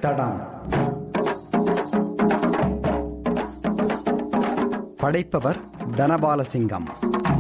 தடம் படைப்பவர் தனபாலசிங்கம்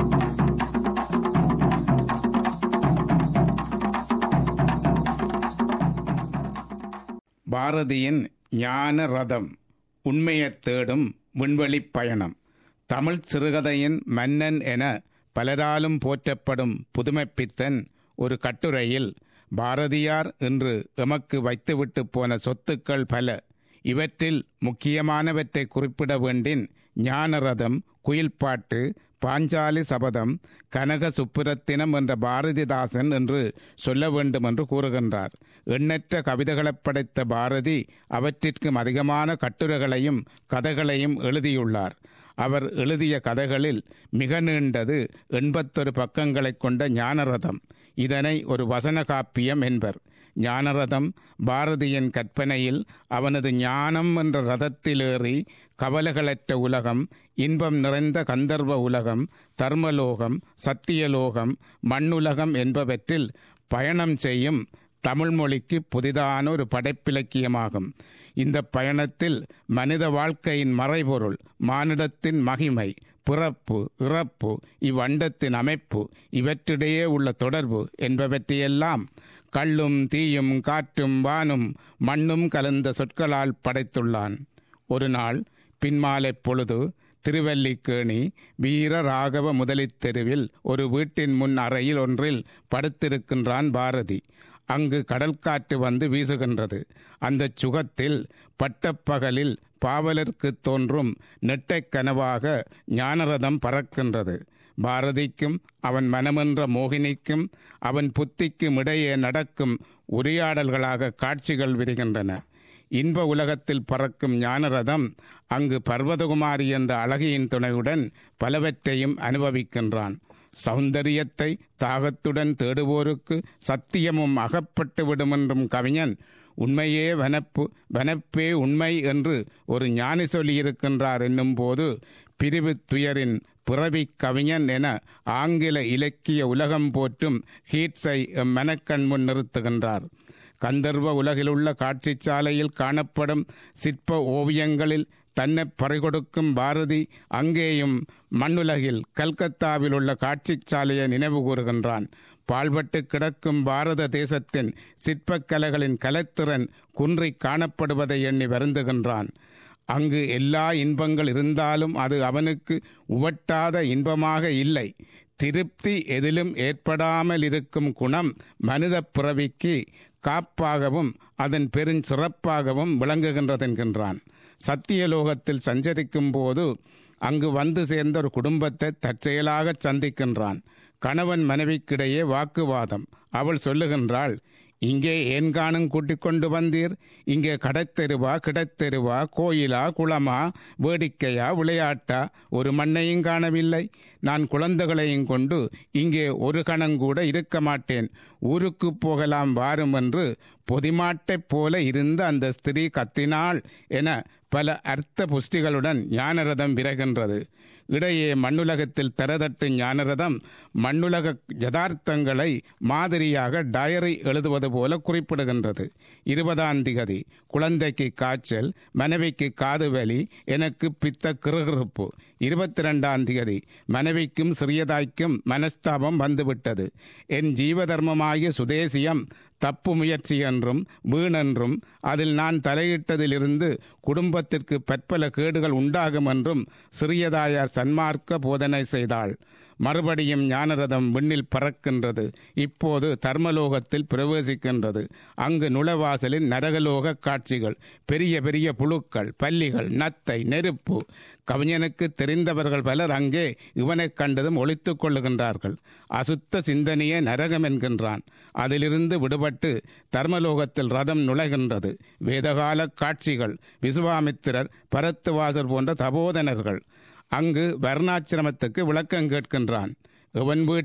பாரதியின் ஞான ரதம் உண்மையைத் தேடும் விண்வெளிப் பயணம் தமிழ் சிறுகதையின் மன்னன் என பலராலும் போற்றப்படும் புதுமைப்பித்தன் ஒரு கட்டுரையில் பாரதியார் இன்று எமக்கு வைத்துவிட்டு போன சொத்துக்கள் பல இவற்றில் முக்கியமானவற்றை குறிப்பிட வேண்டின் ஞானரதம் குயில்பாட்டு பாஞ்சாலி சபதம் கனக சுப்புரத்தினம் என்ற பாரதிதாசன் என்று சொல்ல வேண்டும் என்று கூறுகின்றார் எண்ணற்ற கவிதைகளைப் படைத்த பாரதி அவற்றிற்கும் அதிகமான கட்டுரைகளையும் கதைகளையும் எழுதியுள்ளார் அவர் எழுதிய கதைகளில் மிக நீண்டது எண்பத்தொரு பக்கங்களைக் கொண்ட ஞானரதம் இதனை ஒரு வசன காப்பியம் என்பர் ஞானரதம் பாரதியின் கற்பனையில் அவனது ஞானம் என்ற ரதத்திலேறி கவலைகளற்ற உலகம் இன்பம் நிறைந்த கந்தர்வ உலகம் தர்மலோகம் சத்தியலோகம் மண்ணுலகம் என்பவற்றில் பயணம் செய்யும் தமிழ் மொழிக்கு புதிதான ஒரு படைப்பிலக்கியமாகும் இந்த பயணத்தில் மனித வாழ்க்கையின் மறைபொருள் மானிடத்தின் மகிமை பிறப்பு இறப்பு இவ்வண்டத்தின் அமைப்பு இவற்றிடையே உள்ள தொடர்பு என்பவற்றையெல்லாம் கள்ளும் தீயும் காற்றும் வானும் மண்ணும் கலந்த சொற்களால் படைத்துள்ளான் ஒரு நாள் பின்மாலை பொழுது திருவல்லிக்கேணி வீர ராகவ முதலித் தெருவில் ஒரு வீட்டின் முன் அறையில் ஒன்றில் படுத்திருக்கின்றான் பாரதி அங்கு கடற்காற்று வந்து வீசுகின்றது அந்த சுகத்தில் பட்டப்பகலில் பாவலர்க்கு தோன்றும் நெட்டைக் கனவாக ஞானரதம் பறக்கின்றது பாரதிக்கும் அவன் மனமென்ற மோகினிக்கும் அவன் புத்திக்கும் இடையே நடக்கும் உரையாடல்களாக காட்சிகள் விரிகின்றன இன்ப உலகத்தில் பறக்கும் ஞானரதம் அங்கு பர்வதகுமாரி என்ற அழகியின் துணையுடன் பலவற்றையும் அனுபவிக்கின்றான் சௌந்தரியத்தை தாகத்துடன் தேடுவோருக்கு சத்தியமும் அகப்பட்டு விடுமென்றும் கவிஞன் உண்மையே வனப்பு வனப்பே உண்மை என்று ஒரு ஞானி சொல்லியிருக்கின்றார் என்னும் போது பிரிவு துயரின் பிறவி கவிஞன் என ஆங்கில இலக்கிய உலகம் போற்றும் ஹீட்ஸை மனக்கண் முன் நிறுத்துகின்றார் கந்தர்வ உலகிலுள்ள காட்சிச்சாலையில் காணப்படும் சிற்ப ஓவியங்களில் தன்னை பறிகொடுக்கும் பாரதி அங்கேயும் மண்ணுலகில் கல்கத்தாவில் உள்ள காட்சிச்சாலையை நினைவு கூறுகின்றான் பாழ்பட்டு கிடக்கும் பாரத தேசத்தின் சிற்பக்கலைகளின் கலைத்திறன் குன்றி காணப்படுவதை எண்ணி வருந்துகின்றான் அங்கு எல்லா இன்பங்கள் இருந்தாலும் அது அவனுக்கு உவட்டாத இன்பமாக இல்லை திருப்தி எதிலும் ஏற்படாமல் இருக்கும் குணம் மனித பிறவிக்கு காப்பாகவும் அதன் பெருஞ்சிறப்பாகவும் விளங்குகின்றதென்கின்றான் சத்தியலோகத்தில் சஞ்சரிக்கும் போது அங்கு வந்து சேர்ந்த ஒரு குடும்பத்தை தற்செயலாக சந்திக்கின்றான் கணவன் மனைவிக்கிடையே வாக்குவாதம் அவள் சொல்லுகின்றாள் இங்கே ஏன் காணும் கூட்டிக் கொண்டு வந்தீர் இங்கே கடைத்தெருவா கிடத்தெருவா கோயிலா குளமா வேடிக்கையா விளையாட்டா ஒரு மண்ணையும் காணவில்லை நான் குழந்தைகளையும் கொண்டு இங்கே ஒரு கணங்கூட இருக்க மாட்டேன் ஊருக்கு போகலாம் வாரும் என்று பொதிமாட்டைப் போல இருந்த அந்த ஸ்திரீ கத்தினாள் என பல அர்த்த புஷ்டிகளுடன் ஞானரதம் விரைகின்றது இடையே மண்ணுலகத்தில் தரதட்டு ஞானரதம் மண்ணுலக யதார்த்தங்களை மாதிரியாக டயரி எழுதுவது போல குறிப்பிடுகின்றது இருபதாம் திகதி குழந்தைக்கு காய்ச்சல் மனைவிக்கு காதுவலி எனக்கு பித்த கிருகிருப்பு இருபத்தி ரெண்டாம் திகதி மனைவிக்கும் சிறியதாய்க்கும் மனஸ்தாபம் வந்துவிட்டது என் ஜீவதர்மமாகிய சுதேசியம் தப்பு முயற்சி என்றும் வீணென்றும் அதில் நான் தலையிட்டதிலிருந்து குடும்பத்திற்கு பற்பல கேடுகள் உண்டாகும் என்றும் சிறியதாயார் சன்மார்க்க போதனை செய்தாள் மறுபடியும் ஞானரதம் விண்ணில் பறக்கின்றது இப்போது தர்மலோகத்தில் பிரவேசிக்கின்றது அங்கு நுழவாசலில் நரகலோக காட்சிகள் பெரிய பெரிய புழுக்கள் பல்லிகள் நத்தை நெருப்பு கவிஞனுக்கு தெரிந்தவர்கள் பலர் அங்கே இவனைக் கண்டதும் ஒழித்துக் கொள்ளுகின்றார்கள் அசுத்த சிந்தனையே நரகம் என்கின்றான் அதிலிருந்து விடுபட்டு தர்மலோகத்தில் ரதம் நுழைகின்றது வேதகால காட்சிகள் விசுவாமித்திரர் பரத்துவாசர் போன்ற தபோதனர்கள் அங்கு வர்ணாசிரமத்துக்கு விளக்கம் கேட்கின்றான் இவன் வீட்டில்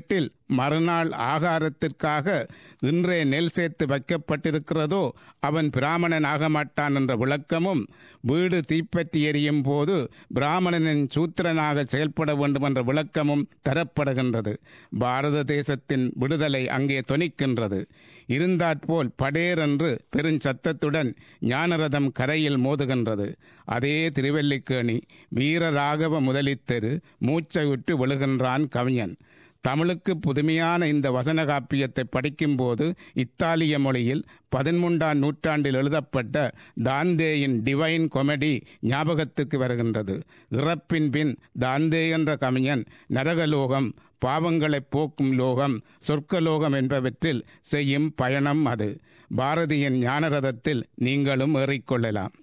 மறுநாள் ஆகாரத்திற்காக இன்றே நெல் சேர்த்து வைக்கப்பட்டிருக்கிறதோ அவன் பிராமணன் ஆக மாட்டான் என்ற விளக்கமும் வீடு தீப்பற்றி எரியும் போது பிராமணனின் சூத்திரனாக செயல்பட வேண்டும் என்ற விளக்கமும் தரப்படுகின்றது பாரத தேசத்தின் விடுதலை அங்கே தொனிக்கின்றது இருந்தாற்போல் படேர் என்று பெருஞ்சத்தத்துடன் ஞானரதம் கரையில் மோதுகின்றது அதே திருவல்லிக்கேணி வீரராகவ முதலித்தெரு மூச்சை விட்டு விழுகின்றான் கவிஞன் தமிழுக்கு புதுமையான இந்த வசன காப்பியத்தை படிக்கும்போது இத்தாலிய மொழியில் பதிமூன்றாம் நூற்றாண்டில் எழுதப்பட்ட தாந்தேயின் டிவைன் கொமெடி ஞாபகத்துக்கு வருகின்றது இறப்பின் பின் தாந்தே என்ற கவிஞன் நரகலோகம் பாவங்களை போக்கும் லோகம் சொர்க்கலோகம் என்பவற்றில் செய்யும் பயணம் அது பாரதியின் ஞானரதத்தில் நீங்களும் ஏறிக்கொள்ளலாம்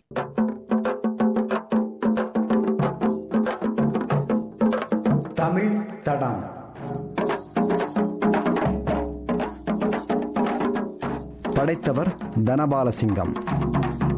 தமிழ் தடம் படைத்தவர் தனபாலசிங்கம்